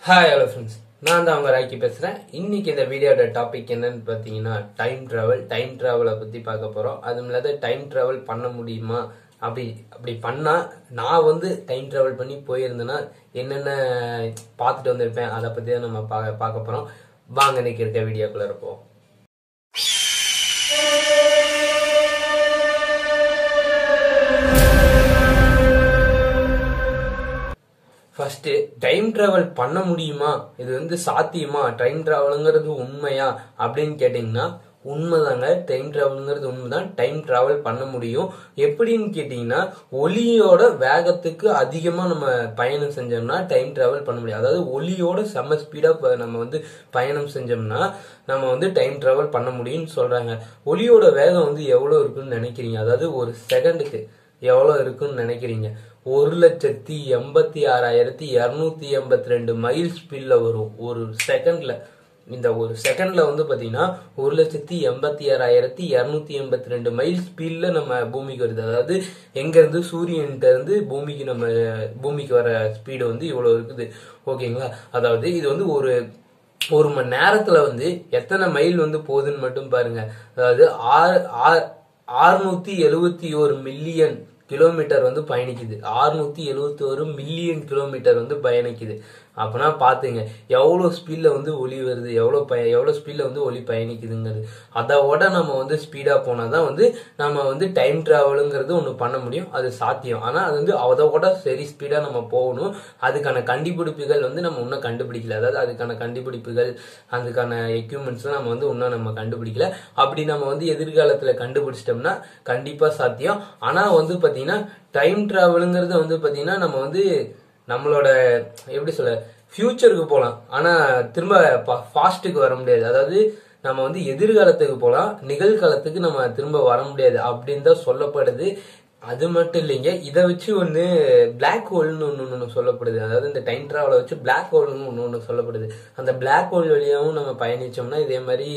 hi hello friends நான் தான் அவங்க ராக்கி பேசுகிறேன் இன்னைக்கு இந்த வீடியோட டாபிக் என்னன்னு பார்த்தீங்கன்னா டைம் ட்ராவல் டைம் ட்ராவலை பற்றி பார்க்க போகிறோம் அதுவும் இல்லாத டைம் ட்ராவல் பண்ண முடியுமா அப்படி அப்படி பண்ணால் நான் வந்து டைம் ட்ராவல் பண்ணி போயிருந்தேன்னா என்னென்ன பார்த்துட்டு வந்திருப்பேன் அதை பற்றி தான் நம்ம பா பார்க்க போகிறோம் வாங்க இன்னைக்கு இருக்க வீடியோக்குள்ள இருப்போம் ஃபர்ஸ்ட் டைம் டிராவல் பண்ண முடியுமா இது வந்து சாத்தியமா டைம் டிராவலுங்கிறது உண்மையா அப்படின்னு கேட்டிங்கன்னா உண்மைதாங்க டைம் டிராவலுங்கிறது உண்மைதான் டைம் டிராவல் பண்ண முடியும் எப்படின்னு கேட்டிங்கன்னா ஒளியோட வேகத்துக்கு அதிகமாக நம்ம பயணம் செஞ்சோம்னா டைம் டிராவல் பண்ண முடியும் அதாவது ஒளியோட செம்ம ஸ்பீடாக நம்ம வந்து பயணம் செஞ்சோம்னா நம்ம வந்து டைம் டிராவல் பண்ண முடியும்னு சொல்கிறாங்க ஒளியோட வேகம் வந்து எவ்வளோ இருக்குன்னு நினைக்கிறீங்க அதாவது ஒரு செகண்டுக்கு எவ்வளோ இருக்குன்னு நினைக்கிறீங்க ஒரு லட்சத்தி எண்பத்தி ஆறாயிரத்தி இரநூத்தி எண்பத்தி ரெண்டு மைல் ஸ்பீட்ல வரும் ஒரு செகண்ட்ல இந்த ஒரு செகண்ட்ல வந்து பாத்தீங்கன்னா ஒரு லட்சத்தி எண்பத்தி ஆறாயிரத்தி இரநூத்தி எண்பத்தி ரெண்டு மைல் ஸ்பீட்ல நம்ம பூமிக்கு வருது அதாவது எங்க இருந்து சூரியன்கிட்ட இருந்து பூமிக்கு நம்ம பூமிக்கு வர ஸ்பீடு வந்து இவ்வளவு இருக்குது ஓகேங்களா அதாவது இது வந்து ஒரு ஒரு மணி நேரத்துல வந்து எத்தனை மைல் வந்து போகுதுன்னு மட்டும் பாருங்க அதாவது ஆறு ஆறுநூத்தி எழுவத்தி ஒரு மில்லியன் கிலோமீட்டர் வந்து பயணிக்குது ஆறுநூத்தி எழுவத்தி ஒரு மில்லியன் கிலோமீட்டர் வந்து பயணிக்குது அப்பனா பாத்துங்க எவ்வளவு ஸ்பீட்ல வந்து ஒளி வருது எவ்வளவு பய எவ்வளவு ஸ்பீட்ல வந்து ஒளி பயணிக்குதுங்கிறது அதோட நம்ம வந்து ஸ்பீடா போனாதான் வந்து நம்ம வந்து டைம் டிராவலுங்கிறது ஒண்ணு பண்ண முடியும் அது சாத்தியம் ஆனா அது வந்து அதோட சரி ஸ்பீடா நம்ம போகணும் அதுக்கான கண்டுபிடிப்புகள் வந்து நம்ம இன்னும் கண்டுபிடிக்கல அதாவது அதுக்கான கண்டுபிடிப்புகள் அதுக்கான எக்யூப்மெண்ட்ஸ் நம்ம வந்து இன்னும் நம்ம கண்டுபிடிக்கல அப்படி நம்ம வந்து எதிர்காலத்துல கண்டுபிடிச்சிட்டோம்னா கண்டிப்பா சாத்தியம் ஆனா வந்து பாத்தீங்கன்னா டைம் டிராவலுங்கிறது வந்து பாத்தீங்கன்னா நம்ம வந்து நம்மளோட எப்படி சொல்ல ஃபியூச்சருக்கு போகலாம் ஆனா திரும்ப ஃபாஸ்ட்டுக்கு வர முடியாது அதாவது நம்ம வந்து எதிர்காலத்துக்கு போகலாம் நிகழ்காலத்துக்கு நம்ம திரும்ப வர முடியாது அப்படின்னு தான் சொல்லப்படுது அது மட்டும் இல்லைங்க இதை வச்சு ஒன்று பிளாக் ஹோல்னு ஒன்று ஒன்று சொல்லப்படுது அதாவது இந்த டைம் டிராவலை வச்சு பிளாக் ஹோல்னு ஒன்று ஒன்று சொல்லப்படுது அந்த பிளாக் ஹோல் வழியாகவும் நம்ம பயணிச்சோம்னா இதே மாதிரி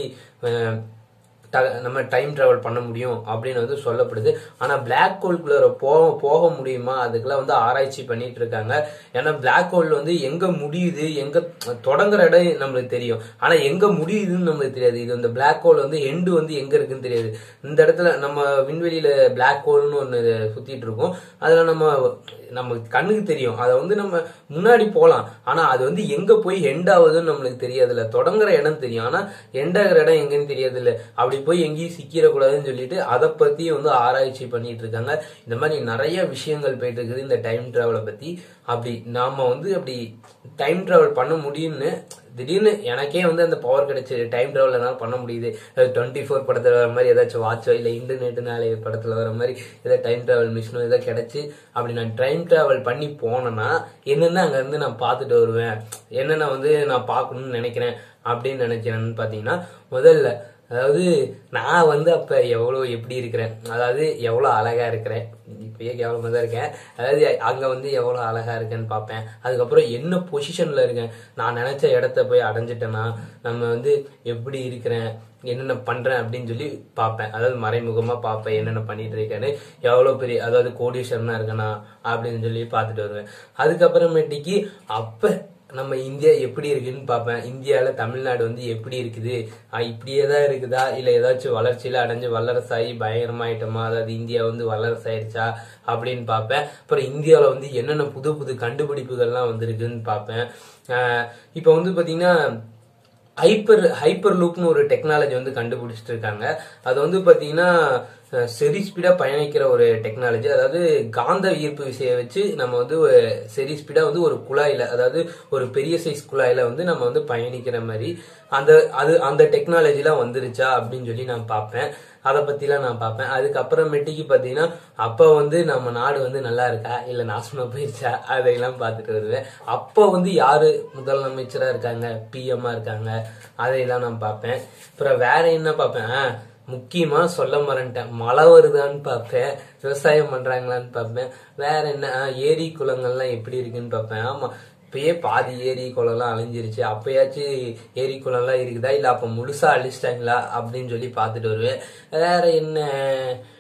நம்ம டைம் டிராவல் பண்ண முடியும் அப்படின்னு வந்து சொல்லப்படுது ஆனா பிளாக் ஹோல்குள்ள போக போக முடியுமா அதுக்கெல்லாம் வந்து ஆராய்ச்சி பண்ணிட்டு இருக்காங்க ஏன்னா பிளாக் ஹோல் வந்து எங்க முடியுது எங்க தொடங்குற இடம் நம்மளுக்கு தெரியும் ஆனா எங்க முடியுதுன்னு நம்மளுக்கு தெரியாது இது இந்த பிளாக் ஹோல் வந்து எண்டு வந்து எங்க இருக்குன்னு தெரியாது இந்த இடத்துல நம்ம விண்வெளியில பிளாக் ஹோல்னு ஒன்று சுத்திட்டு இருக்கோம் அதுல நம்ம நம்ம கண்ணுக்கு தெரியும் அதை வந்து நம்ம முன்னாடி போகலாம் ஆனா அது வந்து எங்க போய் எண்ட் ஆகுதுன்னு நம்மளுக்கு தெரியாதுல்ல தொடங்குற இடம் தெரியும் ஆனா எண்ட் ஆகிற இடம் எங்கன்னு தெரியாது இல்ல அப்படி போய் எங்கேயும் சிக்கிடக்கூடாதுன்னு சொல்லிட்டு அதை பத்தி வந்து ஆராய்ச்சி பண்ணிட்டு இருக்காங்க இந்த மாதிரி நிறைய விஷயங்கள் போயிட்டு இருக்குது இந்த டைம் டிராவலை பத்தி அப்படி நாம வந்து அப்படி டைம் டிராவல் பண்ண முடியும்னு திடீர்னு எனக்கே வந்து அந்த பவர் கிடைச்சு டைம் டிராவல் என்னால் பண்ண முடியுது டுவெண்ட்டி ஃபோர் படத்தில் வர மாதிரி ஏதாச்சும் வாட்சோ இல்லை இன்டர்நெட் நாளை படத்தில் வர மாதிரி ஏதாவது டைம் டிராவல் மிஷினோ ஏதாவது கிடைச்சி அப்படி நான் டைம் டிராவல் பண்ணி போனேன்னா என்னென்ன அங்கேருந்து நான் பார்த்துட்டு வருவேன் என்னென்ன வந்து நான் பார்க்கணும்னு நினைக்கிறேன் அப்படின்னு நினைக்கிறேன்னு பார்த்தீங்கன்னா முதல்ல அதாவது நான் வந்து அப்ப எவ்வளவு எப்படி இருக்கிறேன் அதாவது எவ்வளவு அழகா இருக்கிறேன் இப்பயே கேவலமா தான் இருக்கேன் அதாவது அங்க வந்து எவ்வளவு அழகா இருக்கேன்னு பார்ப்பேன் அதுக்கப்புறம் என்ன பொசிஷன்ல இருக்கேன் நான் நினைச்ச இடத்த போய் அடைஞ்சிட்டேன்னா நம்ம வந்து எப்படி இருக்கிறேன் என்னென்ன பண்றேன் அப்படின்னு சொல்லி பார்ப்பேன் அதாவது மறைமுகமா பார்ப்பேன் என்னென்ன பண்ணிட்டு இருக்கேன்னு எவ்வளவு பெரிய அதாவது கோடீஸ்வரனா இருக்கனா அப்படின்னு சொல்லி பார்த்துட்டு வருவேன் அதுக்கப்புறமேட்டிக்கு அப்ப நம்ம இந்தியா எப்படி இருக்குன்னு பார்ப்பேன் இந்தியாவில் தமிழ்நாடு வந்து எப்படி இருக்குது இப்படியே தான் இருக்குதா இல்லை ஏதாச்சும் வளர்ச்சியில் அடைஞ்சு வல்லரசாகி பயங்கரமாயிட்டோமா அதாவது இந்தியா வந்து வல்லரசாயிருச்சா அப்படின்னு பார்ப்பேன் அப்புறம் இந்தியாவில் வந்து என்னென்ன புது புது கண்டுபிடிப்புகள்லாம் வந்திருக்குன்னு பார்ப்பேன் இப்போ வந்து பார்த்தீங்கன்னா ஹைப்பர் ஹைப்பர் லூப்னு ஒரு டெக்னாலஜி வந்து கண்டுபிடிச்சிட்டு இருக்காங்க அது வந்து பார்த்தீங்கன்னா செரி ஸ்பீடா பயணிக்கிற ஒரு டெக்னாலஜி அதாவது காந்த ஈர்ப்பு விசையை வச்சு நம்ம வந்து செரி ஸ்பீடா வந்து ஒரு குழாயில அதாவது ஒரு பெரிய சைஸ் குழாயில வந்து நம்ம வந்து பயணிக்கிற மாதிரி அந்த அது அந்த டெக்னாலஜிலாம் வந்துருச்சா அப்படின்னு சொல்லி நான் பார்ப்பேன் அதை பத்திலாம் நான் பார்ப்பேன் அதுக்கப்புறமேட்டிக்கு பார்த்தீங்கன்னா அப்போ வந்து நம்ம நாடு வந்து நல்லா இருக்கா இல்லை நாசமா போயிருச்சா அதையெல்லாம் பார்த்துட்டு வருவேன் அப்போ வந்து யாரு முதலமைச்சராக இருக்காங்க பிஎம்மா இருக்காங்க அதையெல்லாம் நான் பார்ப்பேன் அப்புறம் வேற என்ன பார்ப்பேன் முக்கியமா சொல்ல மறந்துட்டேன் மழை வருதான்னு பார்ப்பேன் விவசாயம் பண்றாங்களான்னு பார்ப்பேன் வேற என்ன ஏரி குளங்கள்லாம் எப்படி இருக்குன்னு பார்ப்பேன் ஆமா இப்பயே பாதி ஏரி குளம்லாம் அழிஞ்சிருச்சு அப்பயாச்சும் ஏரி குளம்லாம் இருக்குதா இல்ல அப்ப முழுசா அழிச்சிட்டாங்களா அப்படின்னு சொல்லி பார்த்துட்டு வருவேன் வேற என்ன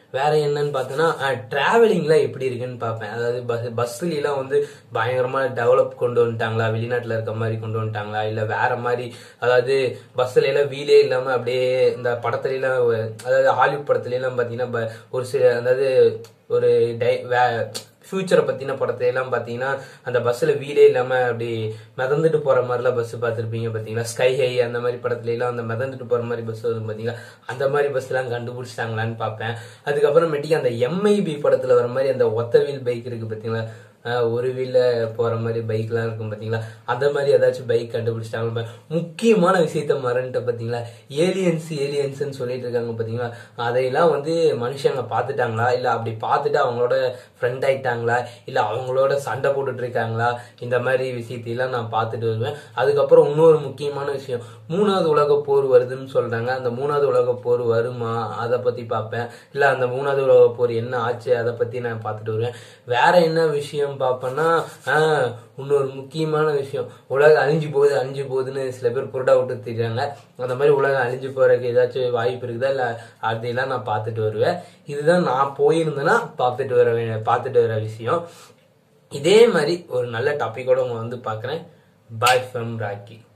வேற என்னன்னு பார்த்தோன்னா டிராவலிங்லாம் எப்படி இருக்குன்னு பார்ப்பேன் அதாவது பஸ் பஸ்லாம் வந்து பயங்கரமா டெவலப் கொண்டு வந்துட்டாங்களா வெளிநாட்டுல இருக்க மாதிரி கொண்டு வந்துட்டாங்களா இல்ல வேற மாதிரி அதாவது பஸ்ல எல்லாம் வீலே இல்லாம அப்படியே இந்த படத்துல எல்லாம் அதாவது ஹாலிவுட் படத்துல எல்லாம் பாத்தீங்கன்னா ப- ஒரு சில அதாவது ஒரு டை ஃபியூச்சரை பத்தின படத்தை எல்லாம் பாத்தீங்கன்னா அந்த பஸ்ல வீலே இல்லாம அப்படி மிதந்துட்டு போற மாதிரிலாம் பஸ் பார்த்திருப்பீங்க பாத்தீங்களா ஸ்கை ஹை அந்த மாதிரி படத்துல எல்லாம் அந்த மிதந்துட்டு போற மாதிரி பஸ் வரும் பாத்தீங்களா அந்த மாதிரி பஸ் எல்லாம் கண்டுபிடிச்சிட்டாங்களான்னு பார்ப்பேன் அதுக்கப்புறமேட்டுக்கு அந்த எம்ஐபி படத்துல வர மாதிரி அந்த ஒத்த வீல் பைக் இருக்கு பாத்தீங்களா ஆஹ் ஒரு வீல்ல போற மாதிரி பைக்லாம் இருக்கும் பாத்தீங்களா அந்த மாதிரி ஏதாச்சும் பைக் கண்டுபிடிச்சிட்டாங்க முக்கியமான விஷயத்த மறந்துட்ட பாத்தீங்களா ஏலியன்ஸ் ஏலியன்ஸ்னு சொல்லிட்டு இருக்காங்க பாத்தீங்களா அதையெல்லாம் வந்து மனுஷங்க பார்த்துட்டாங்களா இல்ல அப்படி பார்த்துட்டு அவங்களோட ஃப்ரெண்ட் ஆயிட்டாங்களா இல்ல அவங்களோட சண்டை போட்டுட்டு இருக்காங்களா இந்த மாதிரி விஷயத்தையெல்லாம் நான் பார்த்துட்டு வருவேன் அதுக்கப்புறம் இன்னொரு முக்கியமான விஷயம் மூணாவது உலக போர் வருதுன்னு சொல்றாங்க அந்த மூணாவது உலக போர் வருமா அதை பத்தி பார்ப்பேன் இல்ல அந்த மூணாவது உலக போர் என்ன ஆச்சு அதை பத்தி நான் பார்த்துட்டு வருவேன் வேற என்ன விஷயம் பார்ப்பேன்னா ஆஹ், இன்னொரு முக்கியமான விஷயம் உலகம் அழிஞ்சு போகுது அழிஞ்சு போகுதுன்னு சில பேர் புரடா விட்டு தெரியாங்க அந்த மாதிரி உலகம் அழிஞ்சு போறதுக்கு ஏதாச்சும் வாய்ப்பு இருக்குதா இல்ல அதெல்லாம் நான் பார்த்துட்டு வருவேன் இதுதான் நான் போயிருந்தேன்னா பார்த்துட்டு வர வே- பார்த்துட்டு வர விஷயம் இதே மாதிரி ஒரு நல்ல டாபிக்கோட உங்க வந்து பார்க்கறேன் பாய் ஃப்ரம் ராக்கி